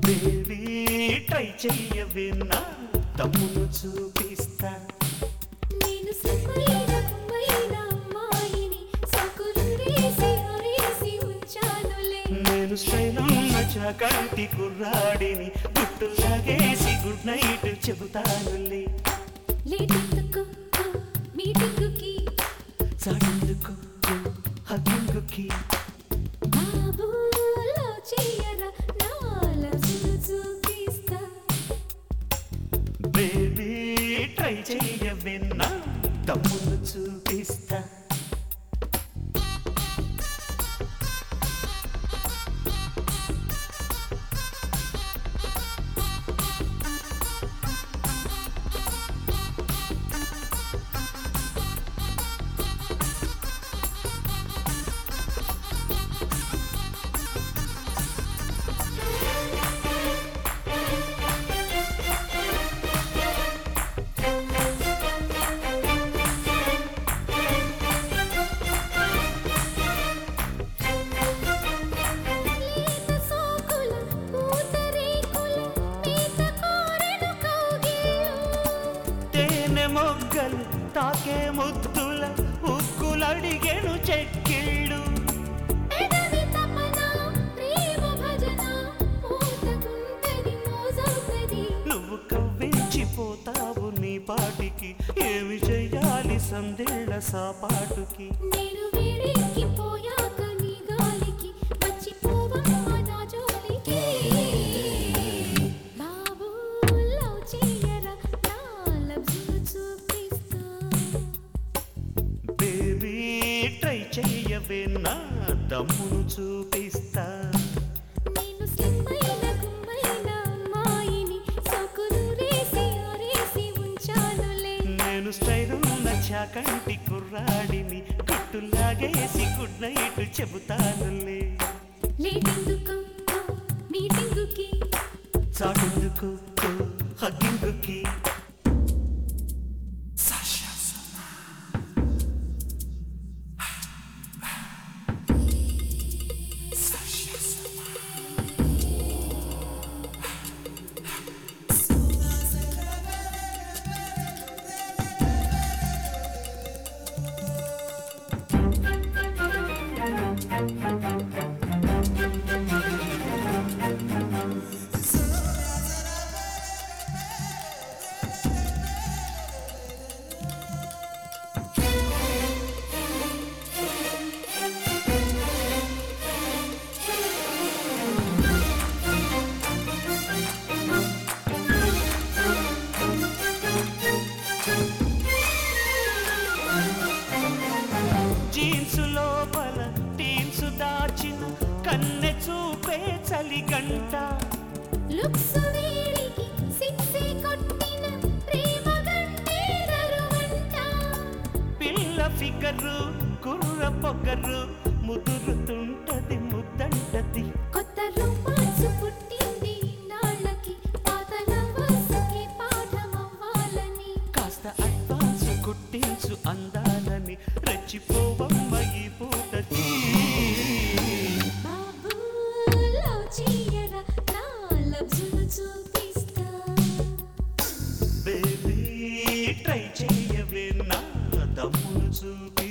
baby try చెయ్యవే నా తమ్మును చూపిస్తా నేను సకులైన కుమ్మైన అమ్మాయిని సకులు రేసి హరేసి ఉంచానులే నేను స్ట్రైనున్న చాకంటి కుర్రాడిని గుట్టు లాగేసి గుడ్ నైట్ చెబుతానులే లేటెందుకు మీటింగుకి చాటెందుకు హగ్గింగుకి బాబులో చెయ్యరా నాలసును చూపిస్తా బేబీ ట్రై చెయ్యవే నా తమ్మును చూపిస్తా లేత సోకుల పూతరేకుల మేత కోరెను కౌగిళ్ళు తేనె మొగ్గలు తాకే ముద్దుల ఉక్కులడిగెను చెక్కిళ్ళు పెదవి తపన ప్రేమ భజన పూతకుంటది మోజవుతది నువ్వు కవ్వించిపోతావు నీ పాటికి ఏమి చెయ్యాలి సందేళ్ల సాపాటుకి నేను వేడెక్కిపోయాక నీ గాలికి మర్చిపోవమ్మ నా జోలికి బాబు లవ్ చెయ్యరా నా లవ్జును చూపిస్తా బేబీ ట్రై చెయ్యవే నా దమ్మును చూపిస్తా నేను స్లిమ్మైన గుమ్మైన అమ్మాయిని సోకులు రేసి ఆరేసి ఉంచానులే నేను స్టైలున్న చాకంటి కుర్రాడిని గుట్టులాగేసి గుడ్ నైట్ చెబుతానులే లేటెందుకు మీటింగుకి చాటెందుకు హగ్గింగుకి జీన్స్ లోపల టీన్స్ దాచిన కన్నె చూపే చలిగంట లుక్స్ వేడికి సిక్సే కొట్టిన ప్రేమ గంటే దరువంట పిల్ల ఫిగరు కుర్ర పొగరు ముదురుతుంటది ముద్దంటది కొత్త రొమాన్స్ పుట్టింది నాళ్ళకి పాత లవర్స్కి పాఠమవ్వాలని కాస్త అడ్వాన్స్ కుట్టించు అందాలని రెచ్చిపోవమ్మ ఈ పూటకి బాబు లవ్ చెయ్యరా నా లవ్జును చూపిస్తా బేబీ ట్రై చెయ్యవే నా దమ్మును చూపి